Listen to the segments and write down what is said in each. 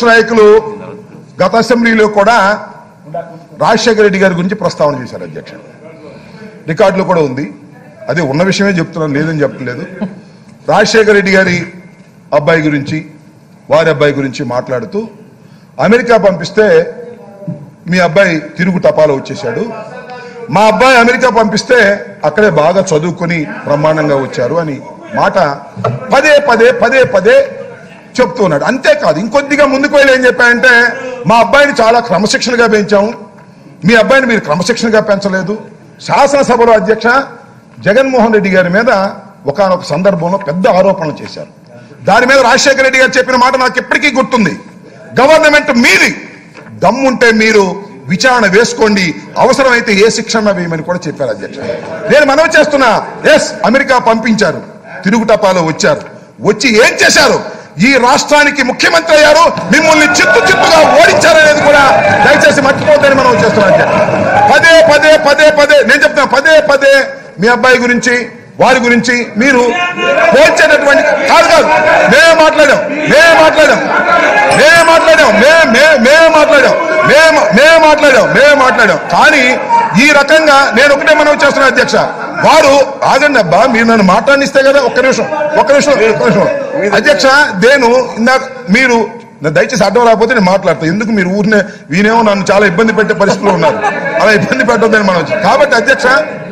ప్రతిపక్ష నాయకులు గత అసెంబ్లీలో కూడా రాజశేఖర రెడ్డి గారి గురించి ప్రస్తావన చేశారు అధ్యక్ష రికార్డులో కూడా ఉంది అదే ఉన్న విషయమే చెప్తున్నాను లేదని చెప్పలేదు రాజశేఖర రెడ్డి గారి అబ్బాయి గురించి వారి అబ్బాయి గురించి మాట్లాడుతూ అమెరికా పంపిస్తే మీ అబ్బాయి తిరుగు టపాలో వచ్చేసాడు మా అబ్బాయి అమెరికా పంపిస్తే అక్కడే బాగా చదువుకొని బ్రహ్మాండంగా వచ్చారు అని మాట పదే పదే పదే పదే చెప్తూ ఉన్నాడు అంతేకాదు ఇంకొద్దిగా ముందుకు వెళ్ళి ఏం చెప్పాయంటే మా అబ్బాయిని చాలా క్రమశిక్షణగా పెంచాము మీ అబ్బాయిని మీరు క్రమశిక్షణగా పెంచలేదు శాసనసభలో అధ్యక్ష జగన్మోహన్ రెడ్డి గారి మీద ఒకానొక సందర్భంలో పెద్ద ఆరోపణలు చేశారు దాని మీద రాజశేఖర రెడ్డి గారు చెప్పిన మాట నాకు ఎప్పటికీ గుర్తుంది గవర్నమెంట్ మీది దమ్ముంటే మీరు విచారణ వేసుకోండి అవసరమైతే ఏ శిక్షణ వేయమని కూడా చెప్పారు అధ్యక్ష నేను మనవి చేస్తున్నా ఎస్ అమెరికా పంపించారు తిరుగుటపాలో వచ్చారు వచ్చి ఏం చేశారు ఈ రాష్ట్రానికి ముఖ్యమంత్రి అయ్యారు మిమ్మల్ని చిత్తు చిత్తుగా ఓడించారనేది కూడా దయచేసి మర్చిపోద్దని మనం చేస్తున్నాం అధ్యక్ష పదే పదే పదే పదే నేను చెప్తున్నా పదే పదే మీ అబ్బాయి గురించి వారి గురించి మీరు పోల్చేటటువంటి కాదు కాదు మేమే మాట్లాడాం మేమే మాట్లాడాం మేమే మాట్లాడాం మే మే మేమే మాట్లాడాం మేము మేమే మాట్లాడాం మేమే మాట్లాడాం కానీ ఈ రకంగా నేను ఒకటే మనం చేస్తున్నా అధ్యక్ష వారు ఆగండి అబ్బా మీరు నన్ను మాట్లాడిస్తే కదా ఒక్క నిమిషం ఒక్క నిమిషం ఒక్క నిమిషం అధ్యక్ష నేను ఇందాక మీరు నా దయచేసి అడ్డం రాకపోతే నేను మాట్లాడతాను ఎందుకు మీరు ఊరినే వీనేమో నన్ను చాలా ఇబ్బంది పెట్టే పరిస్థితిలో ఉన్నారు అలా ఇబ్బంది పెట్టొద్దని మనం కాబట్టి అధ్యక్ష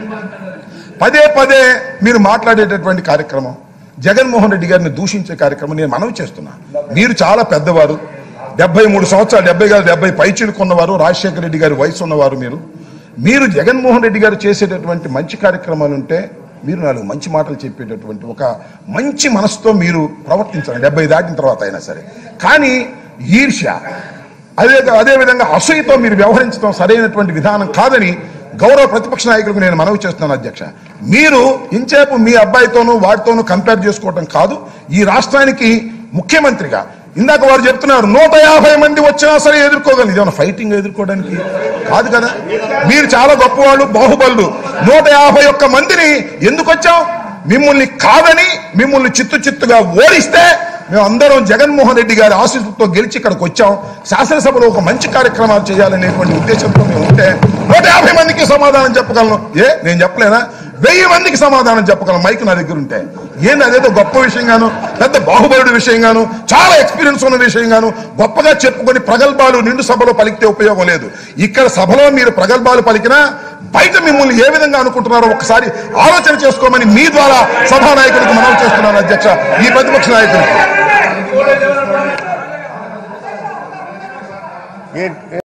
పదే పదే మీరు మాట్లాడేటటువంటి కార్యక్రమం జగన్మోహన్ రెడ్డి గారిని దూషించే కార్యక్రమం నేను మనవి చేస్తున్నా మీరు చాలా పెద్దవారు డెబ్బై మూడు సంవత్సరాలు డెబ్బై గారు డెబ్బై పైచిలుకున్నవారు రాజశేఖర రెడ్డి గారి వయసు ఉన్నవారు మీరు మీరు జగన్మోహన్ రెడ్డి గారు చేసేటటువంటి మంచి కార్యక్రమాలు ఉంటే మీరు నాలుగు మంచి మాటలు చెప్పేటటువంటి ఒక మంచి మనసుతో మీరు ప్రవర్తించాలి డెబ్బై దాటిన తర్వాత అయినా సరే కానీ ఈర్ష్య అదే అదే విధంగా అసూయతో మీరు వ్యవహరించడం సరైనటువంటి విధానం కాదని గౌరవ ప్రతిపక్ష నాయకులకు నేను మనవి చేస్తున్నాను అధ్యక్ష మీరు ఇంచేపు మీ అబ్బాయితోనూ వాటితోనూ కంపేర్ చేసుకోవటం కాదు ఈ రాష్ట్రానికి ముఖ్యమంత్రిగా ఇందాక వారు చెప్తున్నారు నూట యాభై మంది వచ్చినా సరే ఎదుర్కోగలరు ఇదేమన్నా ఫైటింగ్ ఎదుర్కోవడానికి కాదు కదా మీరు చాలా గొప్పవాళ్ళు బాహుబలుడు నూట యాభై ఒక్క మందిని ఎందుకు వచ్చాం మిమ్మల్ని కాదని మిమ్మల్ని చిత్తు చిత్తుగా ఓడిస్తే మేము అందరం జగన్మోహన్ రెడ్డి గారి ఆశీస్సులతో గెలిచి ఇక్కడికి వచ్చాం శాసనసభలో ఒక మంచి కార్యక్రమాలు చేయాలనేటువంటి ఉద్దేశంతో మేము ఉంటే నూట యాభై మందికి సమాధానం చెప్పగలను ఏ నేను చెప్పలేనా వెయ్యి మందికి సమాధానం చెప్పగలను మైక్ నా దగ్గర ఉంటే ఏంది అదేదో గొప్ప విషయంగాను పెద్ద బాహుబలుడి విషయంగాను చాలా ఎక్స్పీరియన్స్ ఉన్న విషయంగాను గొప్పగా చెప్పుకొని ప్రగల్భాలు నిండు సభలో పలికితే ఉపయోగం లేదు ఇక్కడ సభలో మీరు ప్రగల్భాలు పలికినా బయట మిమ్మల్ని ఏ విధంగా అనుకుంటున్నారో ఒకసారి ఆలోచన చేసుకోమని మీ ద్వారా సభా నాయకులకు మనం చేస్తున్నాను అధ్యక్ష ఈ ప్రతిపక్ష నాయకులు ఏ-